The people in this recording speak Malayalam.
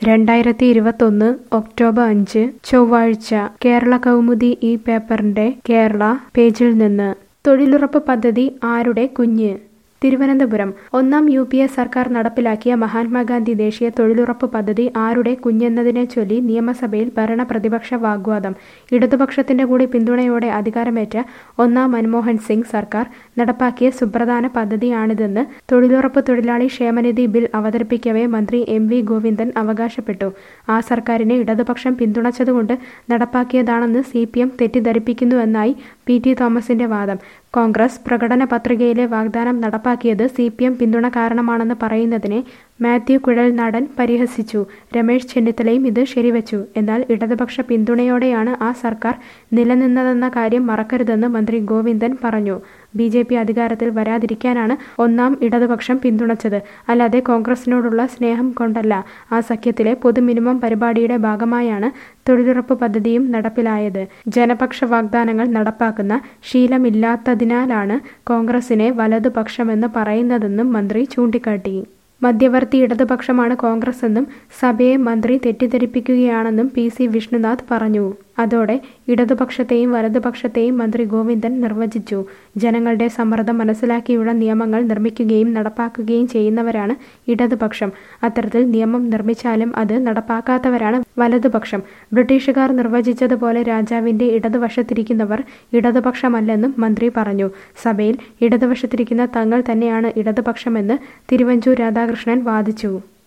രണ്ടായിരത്തി ഇരുപത്തൊന്ന് ഒക്ടോബർ അഞ്ച് ചൊവ്വാഴ്ച കേരള കൗമുദി ഈ പേപ്പറിന്റെ കേരള പേജിൽ നിന്ന് തൊഴിലുറപ്പ് പദ്ധതി ആരുടെ കുഞ്ഞ് തിരുവനന്തപുരം ഒന്നാം യു പി എ സർക്കാർ നടപ്പിലാക്കിയ മഹാത്മാഗാന്ധി ദേശീയ തൊഴിലുറപ്പ് പദ്ധതി ആരുടെ കുഞ്ഞെന്നതിനെ ചൊല്ലി നിയമസഭയിൽ ഭരണ പ്രതിപക്ഷ വാഗ്വാദം ഇടതുപക്ഷത്തിന്റെ കൂടി പിന്തുണയോടെ അധികാരമേറ്റ ഒന്നാം മൻമോഹൻ സിംഗ് സർക്കാർ നടപ്പാക്കിയ സുപ്രധാന പദ്ധതിയാണിതെന്ന് തൊഴിലുറപ്പ് തൊഴിലാളി ക്ഷേമനിധി ബിൽ അവതരിപ്പിക്കവേ മന്ത്രി എം വി ഗോവിന്ദൻ അവകാശപ്പെട്ടു ആ സർക്കാരിനെ ഇടതുപക്ഷം പിന്തുണച്ചതുകൊണ്ട് നടപ്പാക്കിയതാണെന്ന് സി പി എം തെറ്റിദ്ധരിപ്പിക്കുന്നുവെന്നായി പി ടി തോമസിന്റെ വാദം കോൺഗ്രസ് പ്രകടന പത്രികയിലെ വാഗ്ദാനം നടപ്പാക്കിയത് സി പി എം പിന്തുണ കാരണമാണെന്ന് പറയുന്നതിനെ മാത്യു കുഴൽനാടൻ പരിഹസിച്ചു രമേശ് ചെന്നിത്തലയും ഇത് ശരിവച്ചു എന്നാൽ ഇടതുപക്ഷ പിന്തുണയോടെയാണ് ആ സർക്കാർ നിലനിന്നതെന്ന കാര്യം മറക്കരുതെന്ന് മന്ത്രി ഗോവിന്ദൻ പറഞ്ഞു ബി ജെ പി അധികാരത്തിൽ വരാതിരിക്കാനാണ് ഒന്നാം ഇടതുപക്ഷം പിന്തുണച്ചത് അല്ലാതെ കോൺഗ്രസിനോടുള്ള സ്നേഹം കൊണ്ടല്ല ആ സഖ്യത്തിലെ പൊതു മിനിമം പരിപാടിയുടെ ഭാഗമായാണ് തൊഴിലുറപ്പ് പദ്ധതിയും നടപ്പിലായത് ജനപക്ഷ വാഗ്ദാനങ്ങൾ നടപ്പാക്കുന്ന ശീലമില്ലാത്തതിനാലാണ് കോൺഗ്രസിനെ വലതുപക്ഷമെന്ന് പറയുന്നതെന്നും മന്ത്രി ചൂണ്ടിക്കാട്ടി മധ്യവർത്തി ഇടതുപക്ഷമാണ് കോൺഗ്രസ് എന്നും സഭയെ മന്ത്രി തെറ്റിദ്ധരിപ്പിക്കുകയാണെന്നും പി സി വിഷ്ണുനാഥ് പറഞ്ഞു അതോടെ ഇടതുപക്ഷത്തെയും വലതുപക്ഷത്തെയും മന്ത്രി ഗോവിന്ദൻ നിർവചിച്ചു ജനങ്ങളുടെ സമ്മർദ്ദം മനസ്സിലാക്കിയുള്ള നിയമങ്ങൾ നിർമ്മിക്കുകയും നടപ്പാക്കുകയും ചെയ്യുന്നവരാണ് ഇടതുപക്ഷം അത്തരത്തിൽ നിയമം നിർമ്മിച്ചാലും അത് നടപ്പാക്കാത്തവരാണ് വലതുപക്ഷം ബ്രിട്ടീഷുകാർ നിർവചിച്ചതുപോലെ രാജാവിന്റെ ഇടതുവശത്തിരിക്കുന്നവർ ഇടതുപക്ഷമല്ലെന്നും മന്ത്രി പറഞ്ഞു സഭയിൽ ഇടതുവശത്തിരിക്കുന്ന തങ്ങൾ തന്നെയാണ് ഇടതുപക്ഷമെന്ന് തിരുവഞ്ചൂർ രാധാകൃഷ്ണൻ വാദിച്ചു